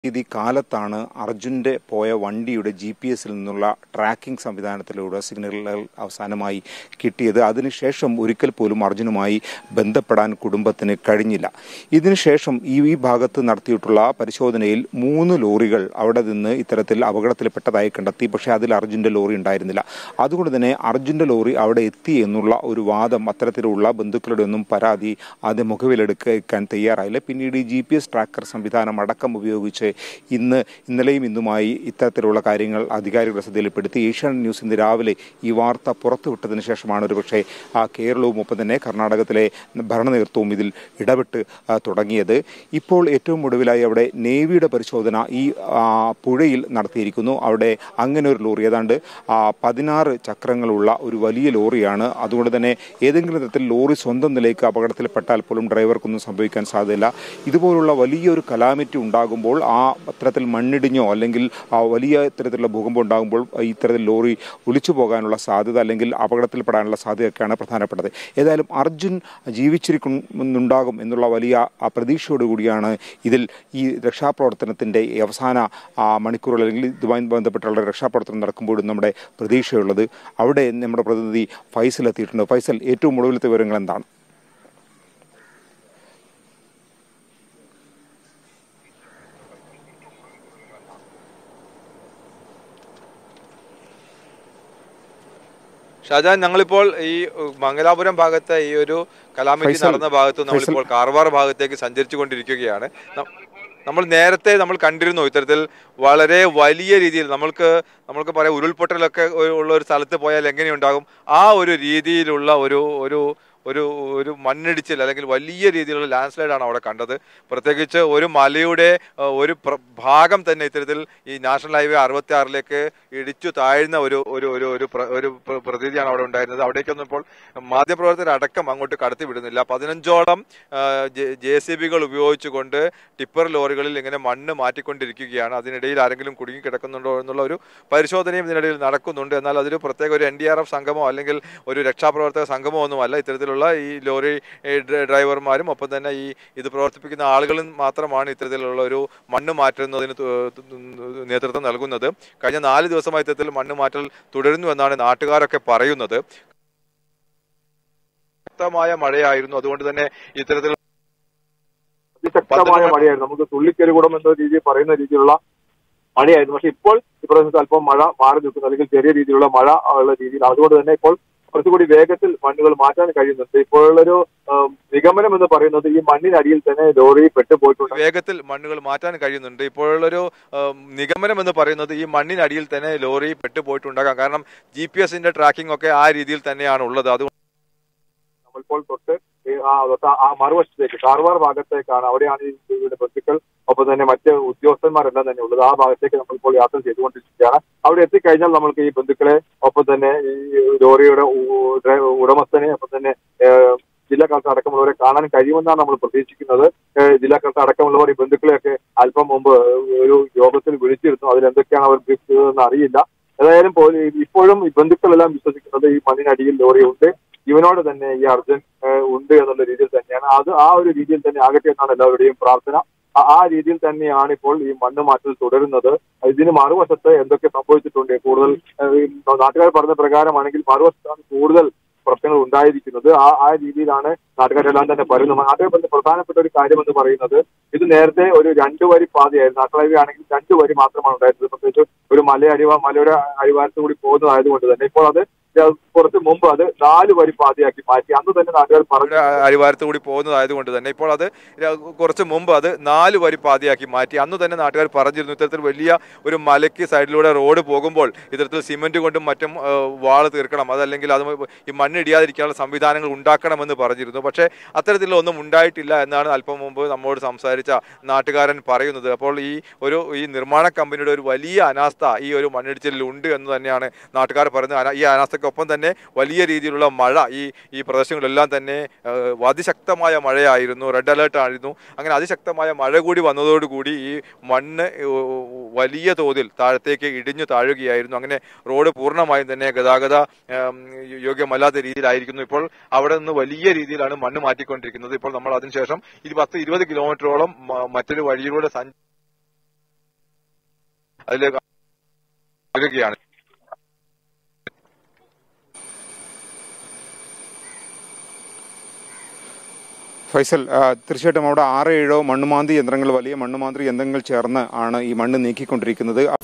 തീയതി കാലത്താണ് അർജുന്റെ പോയ വണ്ടിയുടെ ജി പി എസിൽ നിന്നുള്ള ട്രാക്കിംഗ് സംവിധാനത്തിലൂടെ സിഗ്നലുകൾ അവസാനമായി കിട്ടിയത് അതിനുശേഷം ഒരിക്കൽ പോലും അർജുനുമായി ബന്ധപ്പെടാൻ കുടുംബത്തിന് കഴിഞ്ഞില്ല ഇതിനുശേഷം ഈ ഈ ഭാഗത്ത് നടത്തിയിട്ടുള്ള പരിശോധനയിൽ മൂന്ന് ലോറികൾ അവിടെ നിന്ന് ഇത്തരത്തിൽ അപകടത്തിൽപ്പെട്ടതായി കണ്ടെത്തി പക്ഷേ അതിൽ അർജുന്റെ ലോറി ഉണ്ടായിരുന്നില്ല അതുകൊണ്ട് തന്നെ അർജുന്റെ ലോറി അവിടെ എത്തി എന്നുള്ള ഒരു വാദം അത്തരത്തിലുള്ള ബന്ധുക്കളുടെ ഒന്നും പരാതി ആദ്യം മുഖവിലെടുക്കാൻ തയ്യാറായില്ല പിന്നീട് ഈ ജി പി എസ് ട്രാക്കർ സംവിധാനം അടക്കം ഉപയോഗിച്ച് ഇന്ന് ഇന്നലെയും ഇന്നുമായി ഇത്തരത്തിലുള്ള കാര്യങ്ങൾ അധികാരികളുടെ ശ്രദ്ധയിൽപ്പെടുത്തി ഏഷ്യാനെറ്റ് ന്യൂസ് ഇന്ന് രാവിലെ ഈ വാർത്ത പുറത്തുവിട്ടതിന് ശേഷമാണ് ഒരുപക്ഷെ ആ കേരളവും ഒപ്പം തന്നെ കർണാടകത്തിലെ ഭരണ നേതൃത്വവും ഇതിൽ ഇടപെട്ട് ആ, തുടങ്ങിയത് ഇപ്പോൾ ഏറ്റവും ഒടുവിലായി അവിടെ നേവിയുടെ പരിശോധന ഈ ആ, പുഴയിൽ നടത്തിയിരിക്കുന്നു അവിടെ അങ്ങനെ ഒരു ലോറി ഏതാണ്ട് ആ, പതിനാറ് ചക്രങ്ങളുള്ള ഒരു വലിയ ലോറിയാണ് അതുകൊണ്ട് തന്നെ ഏതെങ്കിലും തരത്തിൽ ലോറി സ്വന്തം നിലയ്ക്ക് അപകടത്തിൽപ്പെട്ടാൽ പോലും ഡ്രൈവർക്കൊന്നും സംഭവിക്കാൻ സാധ്യതയില്ല ഇതുപോലുള്ള വലിയൊരു കലാമിറ്റി ഉണ്ടാകുമ്പോൾ ആ അത്തരത്തിൽ മണ്ണിടിഞ്ഞോ അല്ലെങ്കിൽ ആ വലിയ ഇത്തരത്തിലുള്ള ഭൂകമ്പം ഉണ്ടാകുമ്പോൾ ഇത്തരത്തിൽ ലോറി ഒലിച്ചു പോകാനുള്ള സാധ്യത അല്ലെങ്കിൽ അപകടത്തിൽപ്പെടാനുള്ള സാധ്യതയൊക്കെയാണ് പ്രധാനപ്പെട്ടത് ഏതായാലും അർജുൻ ജീവിച്ചിരിക്കുന്നുണ്ടാകും എന്നുള്ള വലിയ ആ പ്രതീക്ഷയോടുകൂടിയാണ് ഇതിൽ ഈ രക്ഷാപ്രവർത്തനത്തിൻ്റെ ഈ അവസാന ആ മണിക്കൂറുകൾ അല്ലെങ്കിൽ ഇതുമായി ബന്ധപ്പെട്ടുള്ള രക്ഷാപ്രവർത്തനം നടക്കുമ്പോഴും നമ്മുടെ പ്രതീക്ഷയുള്ളത് അവിടെ നമ്മുടെ പ്രതിനിധി ഫൈസൽ എത്തിയിട്ടുണ്ട് ഫൈസൽ ഏറ്റവും ഒടുവിലത്തെ വിവരങ്ങൾ എന്താണ് ഷാജാൻ ഞങ്ങളിപ്പോൾ ഈ ഉം, മംഗലാപുരം ഭാഗത്തെ ഈ ഒരു കലാമിറ്റി ഫൈസൽ, നടന്ന ഭാഗത്ത് നമ്മളിപ്പോൾ കാർവാർ ഭാഗത്തേക്ക് സഞ്ചരിച്ചു കൊണ്ടിരിക്കുകയാണ് ന- നമ്മൾ നേരത്തെ നമ്മൾ കണ്ടിരുന്നു ഇത്തരത്തിൽ വളരെ വലിയ രീതിയിൽ നമ്മൾക്ക് നമ്മൾക്ക് പറയാം ഉരുൾപൊട്ടലൊക്കെ ഒരു- ഉള്ള ഒരു സ്ഥലത്ത് പോയാൽ എങ്ങനെയുണ്ടാകും ആ ഒരു രീതിയിലുള്ള ഒരു ഒരു ഒരു ഒരു മണ്ണിടിച്ചിൽ അല്ലെങ്കിൽ വലിയ രീതിയിലുള്ള ലാൻഡ് സ്ലൈഡ് ആണ് അവിടെ കണ്ടത് പ്രത്യേകിച്ച് ഒരു മലയുടെ ആ, ഒരു പ്ര- ഭാഗം തന്നെ ഇത്തരത്തിൽ ഈ നാഷണൽ ഹൈവേ അറുപത്തി ആറിലേക്ക് ഇടിച്ചു താഴ്ന്ന ഒരു ഒരു ഒരു ഒരു പ്ര- ഒരു പ്ര- പ്രതീതിയാണ് അവിടെ ഉണ്ടായിരുന്നത് അവിടേക്കൊന്നും ഇപ്പോൾ മാധ്യമപ്രവർത്തകർ അടക്കം അങ്ങോട്ട് കടത്തി വിടുന്നില്ല പതിനഞ്ചോളം ജെ സി ബികൾ ഉപയോഗിച്ചുകൊണ്ട് ടിപ്പർ ലോറികളിൽ ഇങ്ങനെ മണ്ണ് മാറ്റിക്കൊണ്ടിരിക്കുകയാണ് അതിനിടയിൽ ആരെങ്കിലും കുടുങ്ങി കിടക്കുന്നുണ്ടോ എന്നുള്ള ഒരു പരിശോധനയും ഇതിനിടയിൽ നടക്കുന്നുണ്ട് എന്നാൽ അതൊരു പ്രത്യേക ഒരു എൻ ഡി ആർ എഫ് സംഘമോ അല്ലെങ്കിൽ ഒരു രക്ഷാപ്രവർത്തക സംഘമോ ഒന്നുമല്ല ഇത്തരത്തിലുള്ള ഈ ലോറി ഏ, ഡ്ര- ഡ്രൈവർമാരും ഒപ്പം തന്നെ ഈ ഇത് പ്രവർത്തിപ്പിക്കുന്ന ആളുകളും മാത്രമാണ് ഇത്തരത്തിലുള്ള ഒരു മണ്ണ് മാറ്റുന്നതിന് തു- തു- നേതൃത്വം നൽകുന്നത് കഴിഞ്ഞ നാല് ദിവസമായി ഇത്തരത്തിൽ മണ്ണ് മാറ്റൽ തുടരുന്നു എന്നാണ് നാട്ടുകാരൊക്കെ പറയുന്നത് ശക്തമായ മഴയായിരുന്നു അതുകൊണ്ട് തന്നെ ഇത്തരത്തിൽ അതിശക്തമായ മഴയായിരുന്നു നമുക്ക് തുള്ളിക്കരുകുടം എന്ന രീതിയിൽ പറയുന്ന രീതിയിലുള്ള മഴയായിരുന്നു പക്ഷെ ഇപ്പോൾ ഇപ്രാവശ്യത്തെ അല്പം മഴ മാറി നിൽക്കുന്നു അല്ലെങ്കിൽ ചെറിയ രീതിയിലുള്ള മഴ ഉള്ള രീതിയിൽ അതുകൊണ്ട് തന്നെ ഇപ്പോൾ കുറച്ചുകൂടി വേഗത്തിൽ മണ്ണുകൾ മാറ്റാൻ കഴിയുന്നുണ്ട് ഇപ്പോഴുള്ളൊരു ആ, നിഗമനം എന്ന് പറയുന്നത് ഈ മണ്ണിനടിയിൽ തന്നെ ലോറി പെട്ടുപോയിട്ടുണ്ട് വേഗത്തിൽ മണ്ണുകൾ മാറ്റാൻ കഴിയുന്നുണ്ട് ഇപ്പോഴുള്ളൊരു ഉം, നിഗമനം എന്ന് പറയുന്നത് ഈ മണ്ണിനടിയിൽ തന്നെ ലോറി പെട്ടുപോയിട്ടുണ്ടാകാം കാരണം ജി പി എസിന്റെ ട്രാക്കിംഗ് ഒക്കെ ആ രീതിയിൽ തന്നെയാണ് ഉള്ളത് അതുകൊണ്ട് നമ്മളിപ്പോൾ തൊട്ട് ഈ ആ തൊട്ട് ആ മറുവശത്തേക്ക് കാർവാർ ഭാഗത്തേക്കാണ് അവിടെയാണ് ഈ ഇവിടെ ബന്ധുക്കൾ ഒപ്പം തന്നെ മറ്റ് ഉദ്യോഗസ്ഥന്മാരെല്ലാം തന്നെ ഉള്ളത് ആ ഭാഗത്തേക്ക് നമ്മളിപ്പോൾ യാത്ര ചെയ്തുകൊണ്ടിരിക്കുകയാണ് അവിടെ എത്തിക്കഴിഞ്ഞാൽ നമ്മൾക്ക് ഈ ബന്ധുക്കളെ ഒപ്പം തന്നെ ഈ ലോറിയുടെ ഉ- ഡ്രൈ- ഉടമസ്ഥനെ ഒപ്പം തന്നെ ഏഹ്, ജില്ലാ കളക്ടർ അടക്കമുള്ളവരെ കാണാൻ കഴിയുമെന്നാണ് നമ്മൾ പ്രതീക്ഷിക്കുന്നത് ഏഹ്, ജില്ലാ കളക്ടർ അടക്കമുള്ളവർ ഈ ബന്ധുക്കളെയൊക്കെ അല്പം മുമ്പ് ഒരു യോഗത്തിൽ വിളിച്ചിരുന്നു അതിലെന്തൊക്കെയാണ് അവർ ബ്രീഫ് ചെയ്തതെന്ന് അറിയില്ല ഏതായാലും പോലും ഇപ്പോഴും ഈ ബന്ധുക്കളെല്ലാം വിശ്വസിക്കുന്നത് ഈ മണ്ണിനടിയിൽ ലോറി ഉണ്ട് ഇവനോട് തന്നെ ഈ അർജുൻ ഏഹ്, ഉണ്ട് എന്നുള്ള രീതിയിൽ തന്നെയാണ് അത് ആ ഒരു രീതിയിൽ തന്നെ ആകട്ടെ എന്നാണ് എല്ലാവരുടെയും പ്രാർത്ഥന ആ- ആ രീതിയിൽ തന്നെയാണ് ഇപ്പോൾ ഈ മണ്ണ് മാറ്റൽ തുടരുന്നത് ഇതിന് മറുവശത്ത് എന്തൊക്കെ സംഭവിച്ചിട്ടുണ്ട് കൂടുതൽ ഏഹ്, ഈ നാട്ടുകാർ പറഞ്ഞ പ്രകാരമാണെങ്കിൽ മറുവശത്താണ് കൂടുതൽ പ്രശ്നങ്ങൾ ഉണ്ടായിരിക്കുന്നത് ആ ആ രീതിയിലാണ് നാട്ടുകാരെല്ലാം തന്നെ പറയുന്നത് നാട്ടുകാർ പറഞ്ഞ പ്രധാനപ്പെട്ട ഒരു കാര്യം എന്ന് പറയുന്നത് ഇത് നേരത്തെ ഒരു രണ്ടു വരി പാതയായിരുന്നു നാഷണൽ ഹൈവേ ആണെങ്കിൽ രണ്ടു വരി മാത്രമാണ് ഉണ്ടായിരുന്നത് പ്രത്യേകിച്ച് ഒരു മല അടിവാ മലയുടെ അടിവാരത്ത് കൂടി പോകുന്നതായതുകൊണ്ട് തന്നെ ഇപ്പോൾ അത് കുറച്ച് മുമ്പ് അത് നാല് വരി പാതയാക്കി മാറ്റി അന്ന് തന്നെ നാട്ടുകാർ പറഞ്ഞു അരിവാരത്ത് കൂടി പോകുന്നതായതുകൊണ്ട് തന്നെ ഇപ്പോൾ അത് ര- കുറച്ച് മുമ്പ് അത് നാല് വരി പാതയാക്കി മാറ്റി അന്ന് തന്നെ നാട്ടുകാർ പറഞ്ഞിരുന്നു ഇത്തരത്തിൽ വലിയ ഒരു മലയ്ക്ക് സൈഡിലൂടെ റോഡ് പോകുമ്പോൾ ഇത്തരത്തിൽ സിമന്റ് കൊണ്ടും മറ്റും ആ, വാള് തീർക്കണം അതല്ലെങ്കിൽ അത് ഈ മണ്ണിടിയാതിരിക്കാനുള്ള സംവിധാനങ്ങൾ ഉണ്ടാക്കണമെന്ന് പറഞ്ഞിരുന്നു പക്ഷേ അത്തരത്തിലുള്ള ഒന്നും ഉണ്ടായിട്ടില്ല എന്നാണ് അല്പം മുമ്പ് നമ്മോട് സംസാരിച്ച നാട്ടുകാരൻ പറയുന്നത് അപ്പോൾ ഈ ഒരു ഈ നിർമ്മാണ കമ്പനിയുടെ ഒരു വലിയ അനാസ്ഥ ഈ ഒരു മണ്ണിടിച്ചിലിൽ ഉണ്ട് എന്ന് തന്നെയാണ് നാട്ടുകാർ പറയുന്നത് അന- ഈ അനാസ്ഥയ്ക്കൊപ്പം തന്നെ വലിയ രീതിയിലുള്ള മഴ ഈ ഈ പ്രദേശങ്ങളിലെല്ലാം തന്നെ ആ, അതിശക്തമായ മഴയായിരുന്നു റെഡ് അലേർട്ട് ആയിരുന്നു അങ്ങനെ അതിശക്തമായ മഴ കൂടി വന്നതോടുകൂടി ഈ മണ്ണ് ഉ, വലിയ തോതിൽ താഴത്തേക്ക് ഇടിഞ്ഞു താഴുകയായിരുന്നു അങ്ങനെ റോഡ് പൂർണ്ണമായും തന്നെ ഗതാഗത ഉം, യോഗ്യമല്ലാത്ത രീതിയിലായിരിക്കുന്നു ഇപ്പോൾ അവിടെ നിന്ന് വലിയ രീതിയിലാണ് മണ്ണ് മാറ്റിക്കൊണ്ടിരിക്കുന്നത് ഇപ്പോൾ നമ്മൾ അതിനുശേഷം ഇത് പത്ത് ഇരുപത് കിലോമീറ്ററോളം മ- മറ്റൊരു വഴിയിലൂടെ സഞ്ച അതിലേക്ക് വരികയാണ് ഫൈസൽ ആ, തീർച്ചയായിട്ടും അവിടെ ആറ് ഏഴോ മണ്ണുമാന്തി യന്ത്രങ്ങൾ വലിയ മണ്ണുമാന്തി യന്ത്രങ്ങൾ ചേർന്ന് ആണ് ഈ മണ്ണ് നീക്കിക്കൊണ്ടിരിക്കുന്നത്